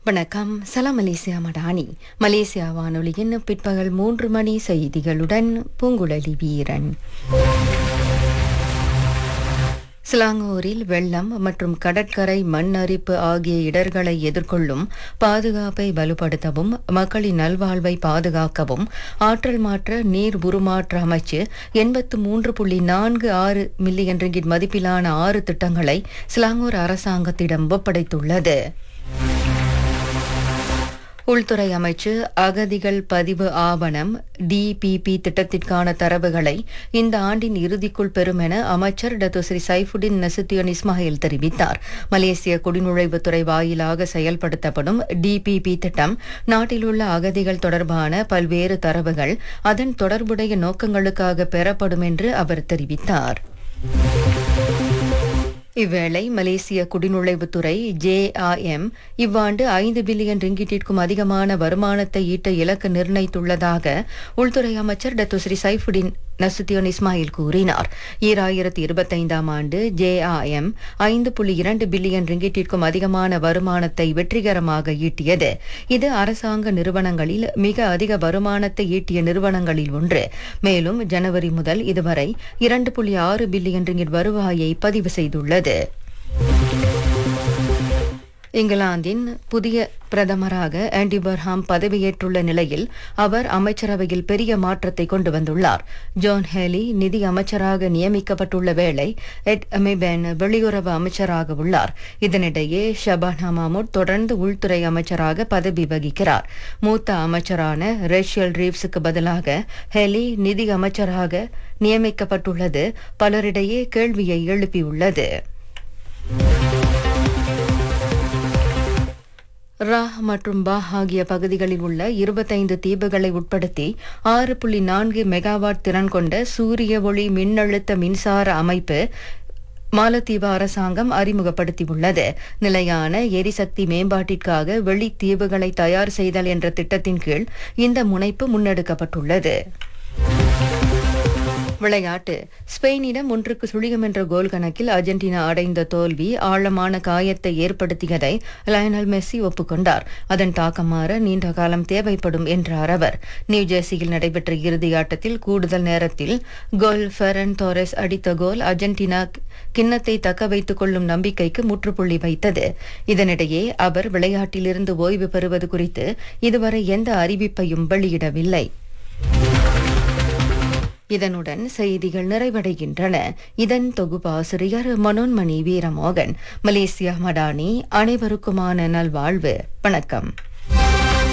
வணக்கம் சலாம் Malaysia Madani Malaysia வானொலியின் பிற்பகல் மூன்று மணி செய்திகளுடன் பூங்குழலி வீரன் சிலாங்கூரில் வெள்ளம் மற்றும் கடற்கரை மண் அரிப்பு ஆகிய இடர்களை எதிர்கொள்ளும் பாதுகாப்பை வலுப்படுத்தவும் மக்களின் நல்வாழ்வை பாதுகாக்கவும் ஆற்றல் மாற்ற நீர் உருமாற்ற அமைச்சு எண்பத்து மூன்று புள்ளி நான்கு ஆறு மில்லியன் ரிங்கிட் மதிப்பிலான ஆறு திட்டங்களை சிலாங்கூர் அரசாங்கத்திடம் ஒப்படைத்துள்ளது உள்துறை அமைச்சு அகதிகள் பதிவு ஆவணம் டிபிபி திட்டத்திற்கான தரவுகளை இந்த ஆண்டின் இறுதிக்குள் பெறும் என அமைச்சர் டத்துஸ்ரீ சைஃபுடின் நசுத்தியோன் இஸ்மாயில் தெரிவித்தார் மலேசிய குடிநுழைவுத்துறை வாயிலாக செயல்படுத்தப்படும் டிபிபி திட்டம் நாட்டில் உள்ள அகதிகள் தொடர்பான பல்வேறு தரவுகள் அதன் தொடர்புடைய நோக்கங்களுக்காக பெறப்படும் என்று அவர் தெரிவித்தார் இவ்வேளை மலேசிய குடிநுழைவுத்துறை ஜேஆர்எம் இவ்வாண்டு ஐந்து பில்லியன் ரிங்கிட்டிற்கும் அதிகமான வருமானத்தை ஈட்ட இலக்கு நிர்ணயித்துள்ளதாக உள்துறை அமைச்சர் டத்துஸ்ரீ சைஃபுடின் நசுத்தியோன் இஸ்மாயில் கூறினார் ஈராயிரத்தி இருபத்தைந்தாம் ஆண்டு ஜேஆர்எம் ஐந்து புள்ளி இரண்டு பில்லியன் ரிங்கிட்டிற்கும் அதிகமான வருமானத்தை வெற்றிகரமாக ஈட்டியது இது அரசாங்க நிறுவனங்களில் மிக அதிக வருமானத்தை ஈட்டிய நிறுவனங்களில் ஒன்று மேலும் ஜனவரி முதல் இதுவரை இரண்டு புள்ளி ஆறு பில்லியன் ரிங்கிட் வருவாயை பதிவு செய்துள்ளது இங்கிலாந்தின் புதிய பிரதமராக ஆண்டி பர்ஹாம் பதவியேற்றுள்ள நிலையில் அவர் அமைச்சரவையில் பெரிய மாற்றத்தை கொண்டு வந்துள்ளார் ஜான் ஹேலி நிதி அமைச்சராக நியமிக்கப்பட்டுள்ள வேளை எட் அமிபென் வெளியுறவு அமைச்சராக உள்ளார் இதனிடையே ஷபானா மாமூட் தொடர்ந்து உள்துறை அமைச்சராக பதவி வகிக்கிறார் மூத்த அமைச்சரான ரேஷியல் ரீவ்ஸுக்கு பதிலாக ஹேலி நிதி அமைச்சராக நியமிக்கப்பட்டுள்ளது பலரிடையே கேள்வியை எழுப்பியுள்ளது ரா மற்றும் பா ஆகிய பகுதிகளில் உள்ள இருபத்தைந்து தீவுகளை உட்படுத்தி ஆறு புள்ளி நான்கு மெகாவாட் திறன் கொண்ட சூரிய ஒளி மின்னழுத்த மின்சார அமைப்பு மாலத்தீவு அரசாங்கம் அறிமுகப்படுத்தியுள்ளது நிலையான எரிசக்தி மேம்பாட்டிற்காக வெளித்தீவுகளை தயார் செய்தல் என்ற திட்டத்தின் கீழ் இந்த முனைப்பு முன்னெடுக்கப்பட்டுள்ளது விளையாட்டு ஸ்பெயினிடம் ஒன்றுக்கு சுழியம் என்ற கோல் கணக்கில் அர்ஜென்டினா அடைந்த தோல்வி ஆழமான காயத்தை ஏற்படுத்தியதை லயனல் மெஸ்ஸி ஒப்புக்கொண்டார் அதன் தாக்கமாற நீண்ட காலம் தேவைப்படும் என்றார் அவர் நியூஜெர்சியில் நடைபெற்ற இறுதி ஆட்டத்தில் கூடுதல் நேரத்தில் கோல் ஃபெரன் தோரஸ் அடித்த கோல் அர்ஜென்டினா கிண்ணத்தை தக்க வைத்துக் கொள்ளும் நம்பிக்கைக்கு முற்றுப்புள்ளி வைத்தது இதனிடையே அவர் விளையாட்டிலிருந்து ஓய்வு பெறுவது குறித்து இதுவரை எந்த அறிவிப்பையும் வெளியிடவில்லை இதனுடன் செய்திகள் நிறைவடைகின்றன இதன் தொகுப்பாசிரியர் மனோன்மணி வீரமோகன் மலேசியா மடானி அனைவருக்குமான நல்வாழ்வு வணக்கம்